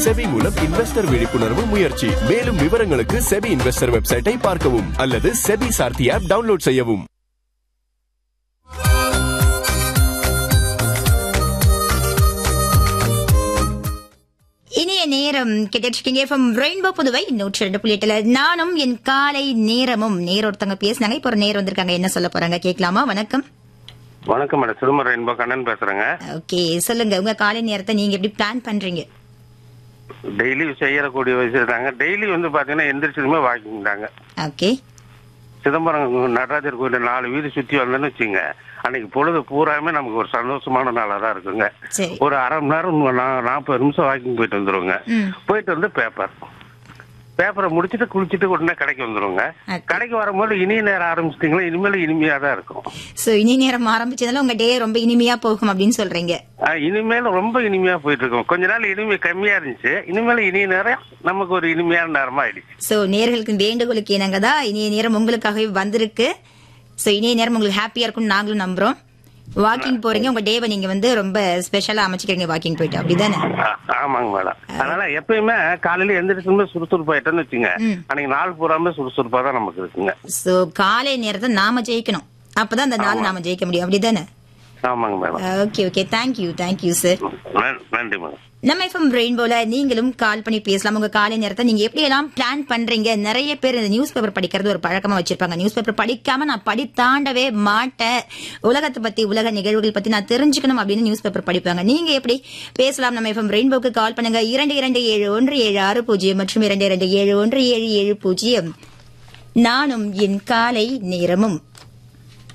SEBI மூலம் investor விழிப்புணர்வு முயற்சி மேலும் விவரங்களுக்கு செபி இன்வெஸ்டர் வெப்சைட்டை பார்க்கவும் அல்லது செபி சார்த்தி ஆப் டவுன்லோட் செய்யவும் இனிய நேரம் கேட்டிருக்கீங்க ஃப்ரம் ரெயின்போ புதுவை நூற்றி ரெண்டு புள்ளி எட்டுல நானும் என் காலை நேரமும் நேர ஒருத்தவங்க பேசினாங்க இப்போ ஒரு நேரம் வந்திருக்காங்க என்ன சொல்ல போறாங்க கேட்கலாமா வணக்கம் வணக்கம் மேடம் சிறுமர் ரெயின்போ கண்ணன் பேசுறேங்க ஓகே சொல்லுங்க உங்க காலை நேரத்தை நீங்க எப்படி பிளான் பண்றீங்க டெய்லி செய்யக்கூடிய விஷயம் தாங்க டெய்லி வந்து பாத்தீங்கன்னா எந்திரிச்சதுமே வாக்கிங் தாங்க ஓகே சிதம்பரம் நடராஜர் கோயில் நாலு வீடு சுத்தி வந்தேன்னு வச்சுங்க அன்னைக்கு பொழுது பூராமே நமக்கு ஒரு சந்தோஷமான நாளா தான் இருக்குங்க சரி ஒரு அரை மணி நேரம் நா- நாற்பது நிமிஷம் வாக்கிங் போயிட்டு வந்துருவோங்க ம். போயிட்டு வந்து பேப்பர் பேப்பரை முடிச்சிட்டு குளிச்சுட்டு உடனே கடைக்கு வந்துருவோங்க Okay. கடைக்கு வரும்போது இனிய நேரம் ஆரம்பிச்சிட்டீங்களா இனிமேல் இனிமையா தான் இருக்கும் சோ இனி நேரம் ஆரம்பிச்சதால உங்க டே ரொம்ப இனிமையா போகும் அப்படின்னு சொல்றீங்க ஆஹ் இனிமேல் ரொம்ப இனிமையா போயிட்டு இருக்கும் கொஞ்ச நாள் இனிமை கம்மியா இருந்துச்சு இனிமேல் இனிய நேரம் நமக்கு ஒரு இனிமையான நேரமா ஆயிடுச்சு சோ நேர்களுக்கு வேண்டுகோளுக்கு இணங்க தான் இனிய நேரம் உங்களுக்காகவே வந்திருக்கு சோ இனிய நேரம் உங்களுக்கு ஹாப்பியா இருக்கும்னு நாங்களும் நம்புறோம் வாக்கிங் போறீங்க உங்க டேவை நீங்க வந்து ரொம்ப ஸ்பெஷலா அமைச்சுக்கிறீங்க வாக்கிங் போயிட்டு அப்படிதானே ஆ- ஆமாங்க மேடம் அதனால எப்பயுமே காலையில எந்திரிச்சுமே சுறுசுறுப்பாயிட்டோன்னு வச்சுங்க அன்னைக்கு நாள் பூராமே சுறுசுறுப்பா தான் நமக்கு இருக்குங்க சோ காலை நேரத்தை நாம ஜெயிக்கணும் அப்பதான் அந்த நாள் நாம ஜெயிக்க முடியும் அப்படிதானே ஆமாங்க madam okay okay thank you thank you sir நன்- நன்றி மேடம் நம்ம எஃப்எம் ரெயின்போல நீங்களும் கால் பண்ணி பேசலாம் உங்க காலை நேரத்தை நீங்க எப்படி எல்லாம் பிளான் பண்றீங்க நிறைய பேர் இந்த நியூஸ் பேப்பர் படிக்கிறது ஒரு பழக்கமா வச்சிருப்பாங்க நியூஸ் பேப்பர் படிக்காம நான் படி தாண்டவே மாட்டேன் உலகத்தை பத்தி உலக நிகழ்வுகள் பத்தி நான் தெரிஞ்சுக்கணும் அப்படின்னு நியூஸ் பேப்பர் படிப்பாங்க நீங்க எப்படி பேசலாம் நம்ம எஃப்எம் ரெயின்போக்கு கால் பண்ணுங்க இரண்டு இரண்டு ஏழு ஒன்று ஏழு ஆறு பூஜ்ஜியம் மற்றும் இரண்டு இரண்டு ஏழு ஒன்று ஏழு ஏழு பூஜ்ஜியம் நானும் என் காலை நேரமும்